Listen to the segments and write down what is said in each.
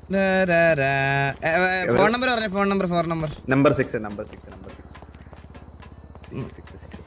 Phone number പറഞ്ഞ phone number phone number number six number six number six six six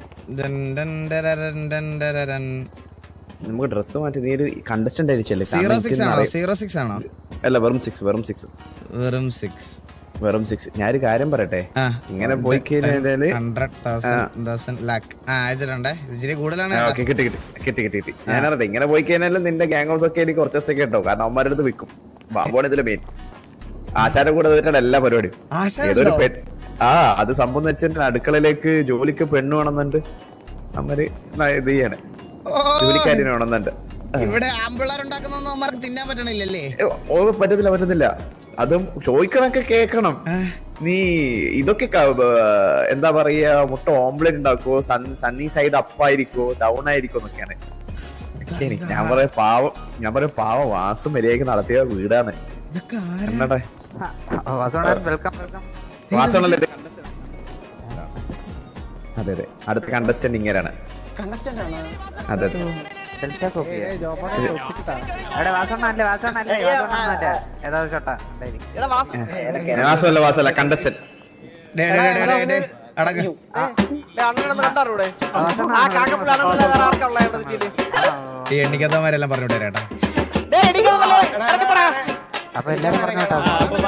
നമുക്ക് dress മാറ്റി നീ ഒരു കണ്ടസ്റ്റന്റ് ആയിരിച്ചല്ലേ സീറോ സിക്സ് ആണോ സീറോ സിക്സ് ആണോ അല്ല വെറും സിക്സ് വെറും സിക്സ് വെറും സിക്സ് വെറും സിക്സ് ഞാനൊരു കാര്യം പറയട്ടെ ആ ഇങ്ങനെ പോയി കഴിഞ്ഞാല് ഹൺഡ്രഡ് തൗസൻഡ് തൗസൻഡ് ലാക്ക് ആ അയച്ചിട്ടുണ്ടേ ഇച്ചിരി കൂടുതലാണ് കേട്ടോ. ഓക്കെ കിട്ടി കിട്ടി കിട്ടി കിട്ടി കിട്ടി ഞാനറിയട്ടെ ഇങ്ങനെ പോയി കഴിഞ്ഞാലും നിന്റെ ഗ്യാങ് ഹൗസ് ഒക്കെ എനിക്ക് കുറച്ച് ദിവസമൊക്കെ കേട്ടോ കാരണം അവന്മാരുടെ അടുത്ത് വിൽക്കും ബാബുവാണ് ഇതില് മെയിൻ ആശാരം കൂടെ ഇതിട്ടാണ് എല്ലാ പരിപാടിയും ആശാൻ ഏതൊരു ഉണ്ടോ? പെൺ ആ അത് സംഭവം എന്ന് വെച്ചിട്ട് അടുക്കളയിലേക്ക് ജോലിക്ക് പെണ്ണ് വേണമെന്നുണ്ട് അവര് ന- ഇത് ചെയ്യാണ് ഓ, ജോലിക്കാരിനെ വേണമെന്നുണ്ട് ഇവിടെ ആമ്പിള്ളേർ ഉണ്ടാക്കുന്നൊന്നും അവന്മാർക്ക് തിന്നാൻ പറ്റണില്ലല്ലേ ഏ, ഓ പറ്റത്തില്ല പറ്റത്തില്ല അതും ചോദിക്കണൊക്കെ കേക്കണം നീ ഇതൊക്കെ ക- ഏർ എന്താ പറയാ മുട്ട ഓംലെറ്റ് ഉണ്ടാക്കുവോ സൺ സണ്ണി സൈഡ് അപ്പായിരിക്കോ ഡൗൺ ആയിരിക്കോ എന്നൊക്കെയാണ് പക്ഷേ എനിക്ക് ഞാൻ പറയാ പാവം ഞാൻ പറയാ പാവം വാസം മര്യാദക്ക് നടത്തിയ വീടാണ് ഇതൊക്കെ ആരാ? എന്നട്ടെ വെൽക്കം വെൽക്കം വാസമാണല്ലേ ഇത്? അതെ അതെ അടുത്ത കണ്ടസ്റ്റന്റ് ഇങ്ങനെയാണ് അതെ അതെ ഡെൽറ്റ കോപ്പി എവിടെ വാസണ്ണ അല്ലേ വാസണ്ണ അല്ലേ വാസണ്ണ അല്ലേ ഏതാ ഷോട്ടാ ഞാൻ വാസമല്ല വാസമല്ല കണ്ടസ്റ്റന്റ് ഡേ, ഡേ, ഡേ, ഡേ, ഡേ, അടങ്ങ്. ഈ എണ്ണിക്കത്തമാരെല്ലാം പറഞ്ഞു വിട്ടേരാട്ടാ അപ്പൊ എല്ലാരും പറഞ്ഞു കേട്ടോ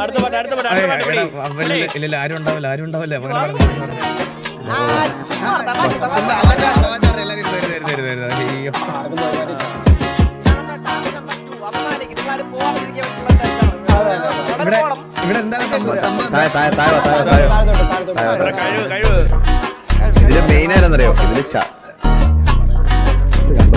ഇല്ല ആരും ഉണ്ടാവില്ല ആരും ഉണ്ടാവില്ല അപ്പൊ അങ്ങനെ പറഞ്ഞു, പറഞ്ഞു, പറഞ്ഞു. ചുമ്മാ തമാശ, തമാശ പറഞ്ഞ് എല്ലാരും ഇരുന്ന് ഇരുന്ന് ഇരുന്ന് ഇരുന്ന് ഇരുന്ന്. അയ്യോ. ഇവിടെ ഇവിടെ എന്താണ് സംഭവം സംഭവം എന്താ? താഴെ താഴെ താഴെ താഴെ താഴെ താഴെ താഴെ ഇതില് മെയിൻ ആരെന്നറിയോ ഇതില് ച ഇത് കണ്ടോ?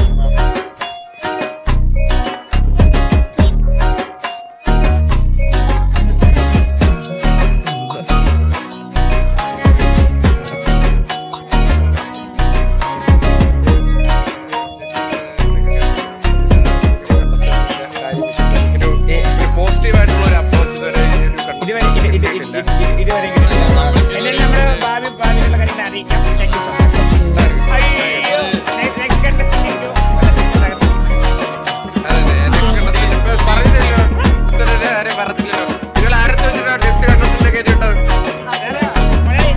പോസിറ്റീവ് ആയിട്ടുള്ള ഒരു അപ്രോച്ച് ഇതുവരെ ഈ ഒരു ഇതുവരെ ഇത് ഇത് ഇത് ഇത് ഇത് ഇതുവരെ കിട്ടിയിട്ടില്ല. എന്തായാലും നമ്മുടെ ഭാവി ഭാവിയിലുള്ള കാര്യങ്ങൾ അറിയിക്കാം Thank you so much. അയ്യോ, next- next contestant ഇരിക്കൂ. നെക്സ്റ്റ് കണ്ടസ്റ്റന്റ് ഇപ്പൊ പറഞ്ഞില്ലല്ലോ ഇതുവരെ ആരെയും പറഞ്ഞില്ലല്ലോ നിങ്ങൾ ആരത്തെ വെച്ചിട്ടാ നെക്സ്റ്റ് കണ്ടസ്റ്റന്റ് കയറ്റിയിട്ടത് മലയാളി.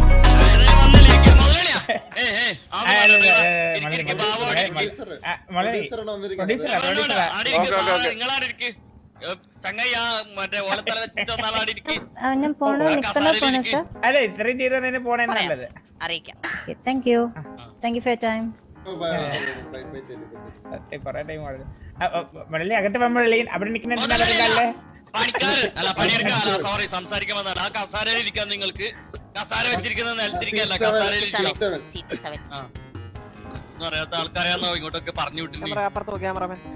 ആ, ആ, അല്ല, അല്ല, ഏ, മലയാളി, മലയാളി, ആ, മലയാളി. പ്രൊഡ്യൂസറാ, പ്രൊഡ്യൂസറാ. ഓക്കെ ഓക്കെ ഓക്കെ നിങ്ങളാടിരിക്ക് ചങ്ങയ്യ മറ്റേ ഓലത്തല വെച്ചിട്ട് ഒന്നാളാടിരിക്ക് ആ, ഞാൻ പോണോ നിക്കണോ പോണോ സർ അല്ല ഇത്രയും ചെയ്തു തന്നെ പോണേ നല്ലത് അറിയിക്കാം thank you thank you for time സത്യം, കുറേ ടൈം മലയാളി അകത്ത് പോകുമ്പോഴല്ലേ അവിടെ നിൽക്കുന്ന എന്തിനാ പണിക്കാര് അല്ല പണിയെടുക്കാൻ സോറി സംസാരിക്കാൻ വന്നതാണ് ആ കസാരയിൽ ഇരിക്കാൻ നിങ്ങൾക്ക് കസാര വെച്ചിരിക്കുന്നത് നിലത്തിരിക്കല്ല കസാരയിൽ ഇരിക്കാം ആ. ഒന്നും അറിയാത്ത ആൾക്കാരെയാണോ ഇങ്ങോട്ടൊക്കെ പറഞ്ഞു വിട്ടില്ല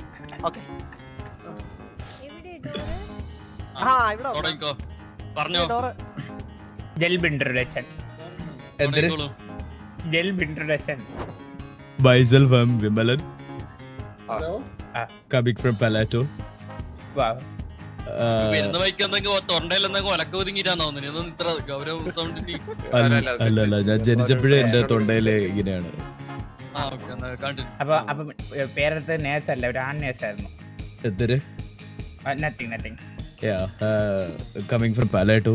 തുടങ്ങിക്കോ പറഞ്ഞോ ജെൽബ് ഇൻട്രൊഡക്ഷൻ എന്തിന്? തുടങ്ങിക്കോളൂ. ജെൽബ് introduction Myself, I'm Vimalan, Ah. coming from Palato. വാ Uh, വരുന്ന വഴിക്ക് എന്തെങ്കിലും തൊണ്ടയിൽ എന്തെങ്കിലും ഒലക്ക ഒതുങ്ങിട്ടാന്ന് തോന്നുന്നു ഇതൊന്നും ഇത്ര ഗൗരവ സൗണ്ടിൽ അല്ല അല്ല അല്ല ഞാൻ ജനിച്ചപ്പോഴേ എന്റെ തൊണ്ടയില് ഇങ്ങനെയാണ് ആ ഓക്കെ എന്നാ കണ്ടു അപ്പൊ അപ്പൊ പേരെടുത്ത് നേഴ്സ് അല്ല ഒരു ആൺ നേഴ്സ് ആയിരുന്നു എന്തൊരു nothing nothing Yeah, uh, coming from Palato.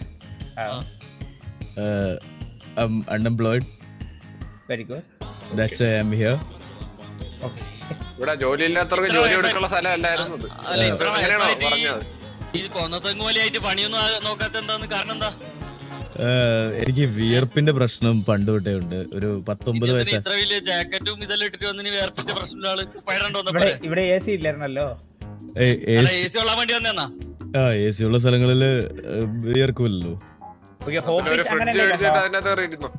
Uh, I'm unemployed. Very good That's why I'm here. Okay ഇവിടെ ജോലി ഇല്ലാത്തവർക്ക് ജോലി കൊടുക്കാനുള്ള സ്ഥലം അല്ലായിരുന്നു ഇത്. അല്ല ഇത്ര അങ്ങനെയാണോ വയസ്സായിട്ട് ഈ- പറഞ്ഞത് ഈ കൊന്നത്തെങ്ങ് പോലെയായിട്ട് പണിയൊന്നും ആ- നോക്കാത്ത എന്താന്ന് കാരണം എന്താ Uh, എനിക്ക് വിയർപ്പിന്റെ പ്രശ്നം പണ്ട് തൊട്ടേ ഉണ്ട് ഒരു പത്തൊമ്പത് ഇതിന് വയസ്സ് ഇത്ര വലിയ ജാക്കറ്റും ഇതെല്ലാം ഇട്ടിട്ട് വന്നിന് വേർപ്പിന്റെ പ്രശ്നമുള്ള ആള് പഴണ്ടോ ഇവിടെ ഇവിടെ എ സി ഇല്ലായിരുന്നല്ലോ എ സി കൊള്ളാൻ വേണ്ടി വന്നേന്നാ ആ എ സി ഉള്ള സ്ഥലങ്ങളില് uh, വിയർക്കുമല്ലോ ഓക്കെ ഒരു ഹോബീസ് ഫ്രിഡ്ജ് അങ്ങനെ മേടിച്ചിട്ട് അതിനകത്ത് കയറി ഇരുന്നു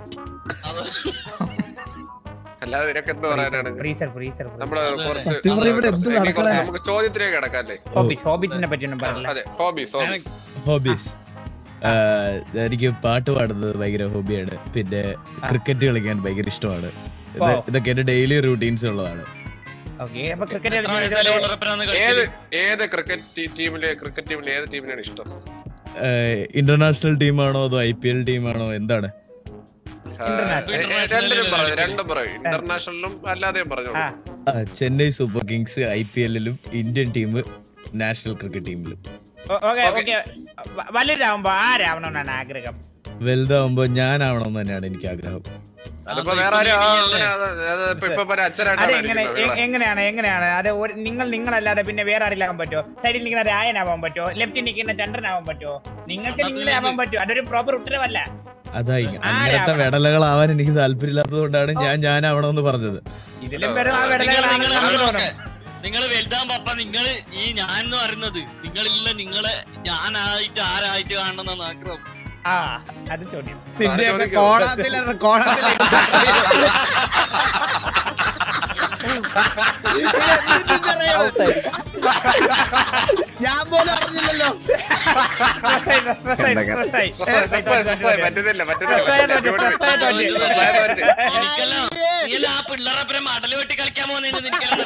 അല്ലാതെ നിനക്ക് എന്ത് പറയാനാണ് ഫ്രീസർ ഫ്രീസർ നമ്മള് കുറച്ച് സത്യം പറഞ്ഞാ ഇവിടെ എന്ത് ഇനി കുറച്ച് നടക്കണേ? നമുക്ക് ചോദ്യത്തിലേക്ക് കിടക്കാല്ലേ ഹോബീസ് ഹോബീസിനെ പറ്റിയൊന്നും പറയില്ല അതെ ഹോബീസ് ഹോബീസ് ഹോബീസ് എനിക്ക് പാട്ട് പാടുന്നത് ഭയങ്കര ഹോബിയാണ് പിന്നെ ക്രിക്കറ്റ് കളിക്കാൻ ഭയങ്കര ഇഷ്ടമാണ് ഇത് Wow. ഇതൊക്കെ എന്റെ ഡെയിലി റൂട്ടീൻസ് ഉള്ളതാണ് ഓക്കെ അപ്പൊ ക്രിക്കറ്റ് എത്ര വയസ്സുള്ള പിള്ളേരപ്പനാന്ന് ഏത് കളിക്കല്? ഏത് ക്രിക്കറ്റ് ടീമിലെ ക്രിക്കറ്റ് ടീമിലെ ഏത് ടീമിനാണ് ഇഷ്ടം ഇന്റർനാഷണൽ ടീമാണോ അതോ ഐ പി എൽ ടീമാണോ എന്താണ് ആ, ഏ, ഏ, രണ്ടിലും പറയൂ രണ്ടും പറയൂ ഇന്റർനാഷണലും അല്ലാതെയും പറഞ്ഞോളൂ ആ ആ, Chennai super kings I P എല്ലിലും ഇന്ത്യൻ ടീം നാഷണൽ ക്രിക്കറ്റ് ടീമിലും ഓക്കെ ഓക്കെ വലുതാവുമ്പോ ആരാവണമെന്നാണ് ആഗ്രഹം വലുതാവുമ്പോ ഞാനാവണമെന്ന് തന്നെയാണ് എനിക്ക് ആഗ്രഹം അതിപ്പോ വേറെ ആരും ആ, അങ്ങനെ അത് അത് ഇപ്പൊ ഇപ്പൊ ഒരു അത് അച്ഛനായിട്ടാണ് എങ്ങനെ ഇരിക്കുന്നത് എ- ഇവിടെ. എങ്ങനെയാണ് എങ്ങനെയാണ് അത് ഒരു- നിങ്ങൾ നിങ്ങളല്ലാതെ പിന്നെ വേറെ ആരെങ്കിലും പറ്റുമോ സൈഡിൽ നിൽക്കുന്ന രായനാവാൻ പറ്റുമോ ലെഫ്റ്റിൽ നിൽക്കുന്ന ചന്ദ്രനാവാൻ പറ്റുമോ നിങ്ങൾക്ക് നിങ്ങളെ ആവാൻ പറ്റുമോ അതൊരു പ്രോപ്പർ ഉത്തരവല്ല അതാ ഇങ്ങ- അങ്ങനത്തെ വെടലകളാവാൻ എനിക്ക് താല്പര്യമില്ലാത്തത് കൊണ്ടാണ് ഞാൻ ഞാനാവണമെന്ന് പറഞ്ഞത് ഇതിലും വരും ആ നിങ്ങൾ വിടലുകളാണെന്ന് നിങ്ങൾ നമുക്ക് തോന്നും നിങ്ങൾ വലുതാകുമ്പോ അപ്പൊ നിങ്ങൾ ഈ ഞാൻ എന്ന് പറയുന്നത് നിങ്ങളില്ല നിങ്ങളെ ഞാനായിട്ട് ആരായിട്ട് കാണണമെന്നാണ് ആഗ്രഹം ആ അത് ചോദ്യം നിന്റെ ചോദിക്കൂ. കോണത്തിലെ കോണത്തിലെ ഞാൻ പോലും അറിഞ്ഞില്ലല്ലോ Stress ആയി, stress ആയി, stress ആയി. സ്വസ്ഥ- സ്വസ്ഥ- സ്വസ്ഥ, പറ്റുന്നില്ല പറ്റുന്നില്ല പറ്റുന്നില്ല. അടിപൊളി. സ്വസ്ഥ തോറ്റ്. എനിക്കെല്ലാം നീയല്ല ആ പിള്ളേരപ്പുറം മടല് വെട്ടി കളിക്കാൻ പോകുന്നതിന് നിനക്കെല്ലാം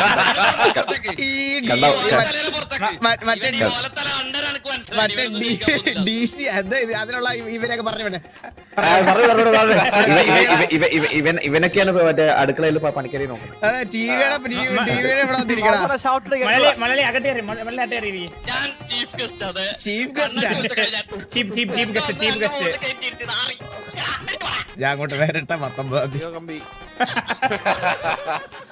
ഈ ഈ കണ്ടോ? ഓലത്തലയുടെ പുറത്തേക്ക്. മ- മറ്റേ ഇവൻ ഈ ഓലത്തല അണ്ടർ എനിക്ക് മനസ്സിലായി മറ്റേ ഇവനൊന്നും ജയിക്കാൻ പോകുന്നില്ല. ഡി സി അത് ഇത് അതിനുള്ള ഇവരൊക്കെ പറഞ്ഞു വേണേ ആ, പറഞ്ഞു, പറഞ്ഞു, പറഞ്ഞു. ഇവ- ഇവ- ഇവ- ഇവ- ഇവ- ഇവൻ- ഇവനൊക്കെയാണ് ഇപ്പൊ മറ്റേ അടുക്കളയിൽ പണിക്കരി നോക്കുന്നത് അതെ ടിവിയുടെ ടിവിയുടെ ഇവിടെ വന്നിരിക്കണ മലയാളി മലയാളി അകത്തേറി മലയാളി അകത്തേറി ഞാൻ ചീഫ് ഗസ്റ്റ് അതെ chief guest chief chief chief guest chief guest ഞാൻ അങ്ങോട്ട് നേരിട്ട പത്തൊമ്പതാം തീയതി